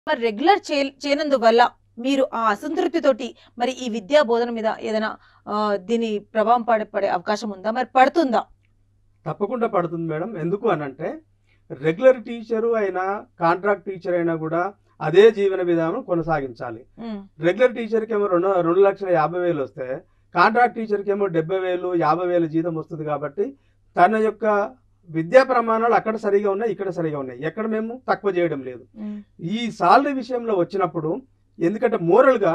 మరి రెగ్యులర్ చే చేయనందువల్ల మీరు ఆ అసంతృప్తితోటి మరి ఈ విద్యా బోధన మీద ఏదైనా ఆ, దీని ప్రభావం పడే పడే అవకాశం ఉందా మరి పడుతుందా తప్పకుండా పడుతుంది మేడం ఎందుకు అని అంటే రెగ్యులర్ టీచరు అయినా కాంట్రాక్ట్ టీచర్ అయినా కూడా అదే జీవన విధానం కొనసాగించాలి ఉమ్, రెగ్యులర్ టీచర్కి ఏమో రెండు రెండు లక్షల యాభై వేలు వస్తే కాంట్రాక్ట్ టీచర్కి ఏమో డెబ్బై వేలు యాభై వేలు జీతం వస్తుంది కాబట్టి తన యొక్క విద్యా ప్రమాణాలు అక్కడ సరిగా ఉన్నాయి ఇక్కడ సరిగా ఉన్నాయి ఎక్కడ మేము తక్కువ చేయడం లేదు ఉమ్, ఈ సాలరీ విషయంలో వచ్చినప్పుడు ఎందుకంటే మోరల్గా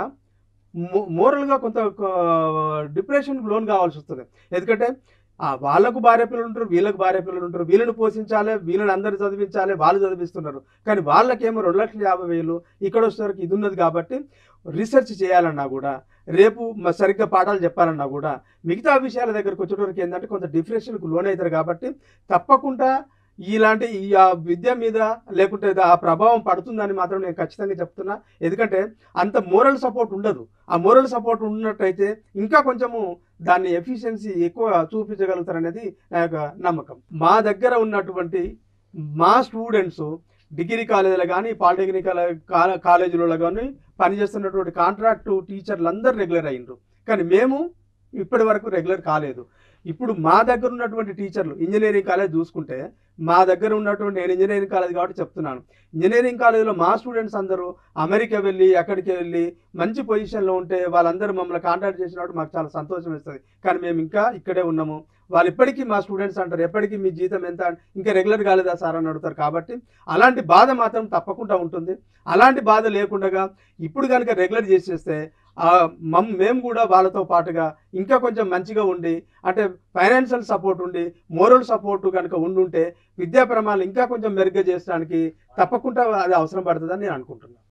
మోరల్గా కొంత డిప్రెషన్ లోన్ కావాల్సి వస్తుంది ఎందుకంటే ఆ వాళ్ళకు భార్య పిల్లలు ఉంటారు వీళ్ళకు భార్య పిల్లలు ఉంటారు వీళ్ళని పోషించాలి వీళ్ళని అందరు చదివించాలి వాళ్ళు చదివిస్తున్నారు కానీ వాళ్ళకేమో రెండు లక్షల యాభై వేలు ఇక్కడ వచ్చేసరికి ఇది ఉన్నది కాబట్టి రీసెర్చ్ చేయాలన్నా కూడా రేపు మ- సరిగ్గా పాఠాలు చెప్పాలన్నా కూడా మిగతా విషయాల దగ్గరకు వచ్చేటప్పటికి ఏంటంటే కొంత డిప్రెషన్కు లోన్ అవుతారు కాబట్టి తప్పకుండా ఇలాంటి ఈ ఆ విద్య మీద లేకుంటే ఆ ప్రభావం పడుతుందని మాత్రం నేను ఖచ్చితంగా చెప్తున్నా ఎందుకంటే అంత మోరల్ సపోర్ట్ ఉండదు ఆ మోరల్ సపోర్ట్ ఉన్నట్టయితే ఇంకా కొంచెము దాన్ని ఎఫిషియన్సీ ఎక్కువ చూపించగలుగుతారనేది నా యొక్క నమ్మకం మా దగ్గర ఉన్నటువంటి మా స్టూడెంట్స్ డిగ్రీ కాలేజీలో కానీ పాలిటెక్నిక్ కాల- కాలేజీలలో కానీ పనిచేస్తున్నటువంటి కాంట్రాక్టు టీచర్లు అందరూ రెగ్యులర్ అయ్యిండ్రు కానీ మేము ఇప్పటి వరకు రెగ్యులర్ కాలేదు ఇప్పుడు మా దగ్గర ఉన్నటువంటి టీచర్లు ఇంజనీరింగ్ కాలేజ్ చూసుకుంటే మా దగ్గర ఉన్నటువంటి నేను ఇంజనీరింగ్ కాలేజ్ కాబట్టి చెప్తున్నాను ఇంజనీరింగ్ కాలేజీలో మా స్టూడెంట్స్ అందరూ అమెరికా వెళ్ళి అక్కడికి వెళ్ళి మంచి పొజిషన్లో ఉంటే వాళ్ళందరూ మమ్మల్ని కాంటాక్ట్ చేసినప్పుడు మాకు చాలా సంతోషం ఇస్తుంది కానీ మేము ఇంకా ఇక్కడే ఉన్నాము వాళ్ళు ఇప్పటికీ మా స్టూడెంట్స్ అంటారు ఎప్పటికీ మీ జీతం ఎంత ఇంకా రెగ్యులర్ కాలేదా సార్ అని అడుగుతారు కాబట్టి అలాంటి బాధ మాత్రం తప్పకుండా ఉంటుంది అలాంటి బాధ లేకుండా ఇప్పుడు కనుక రెగ్యులర్ చేసేస్తే ఆ మమ్ మేము కూడా వాళ్ళతో పాటుగా ఇంకా కొంచెం మంచిగా ఉండి అంటే ఫైనాన్షియల్ సపోర్ట్ ఉండి మోరల్ సపోర్ట్ కనుక ఉండుంటే విద్యా ప్రమాణాలు ఇంకా కొంచెం మెరుగ్గా చేయడానికి తప్పకుండా అది అవసరం పడుతుందని నేను అనుకుంటున్నాను